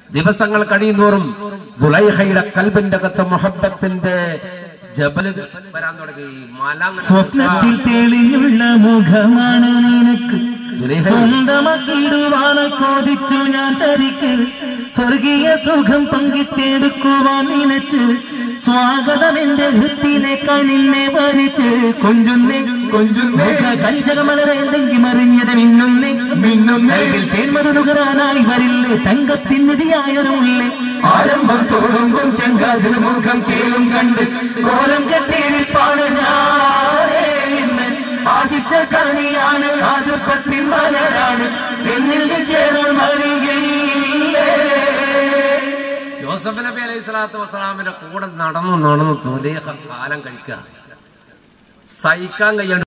ദിവസങ്ങൾ കഴിയുന്തോറും സുലൈഹയുടെ കൽബിന്റെ അകത്ത് മുഹബത്തിന്റെ ജബല് വരാൻ തുടങ്ങി മാലാങ്ങ സ്വപ്നത്തിൽ തെളിഞ്ഞുള്ള മുഖമാണ് നിനക്ക് സുലൈഹ. സ്വന്തമാക്കിയിടുവാനെ കോതിച്ചു ഞാൻ ചരിക്ക് സ്വർഗീയ സുഖം പങ്കിട്ടെടുക്കുവാൻ നിനച്ച് സ്വാഗതം എന്റെ ഹൃത്തിലേക്കായി നിന്നെ വരിച്ച് കൊഞ്ചുന്നേ കൊഞ്ചുന്നേ കഞ്ചകമലരെന്തെങ്കിൽ മറിഞ്ഞത് മിന്നുന്നേ മിന്നുന്നേ തേന്മത് നുകരാനായി വരില്ലേ തങ്കത്തിനിധിയായൊരു ഉള്ളേ ആരംഭം തോടുമ്പും ചെങ്കാതിന് മുഖം ചേലും കണ്ട് കോലം കെട്ടിയിരിപ്പാണ് ഞാനേ ഇന്ന് ആശിച്ച കനിയാണ് ആതൃപ്പത്തിൻ മലരാണ് എന്നിൽ ചേരാൻ മറിയയില്ലേ യോസഫ് നബി അലൈഹി സ്വലാത്തു വസ്സലാമിന്റെ കൂടെ നടന്നു നടന്നു സുലേഖ കാലം കഴിക്കുക സഹിക്കാൻ കഴിയാണ്ട്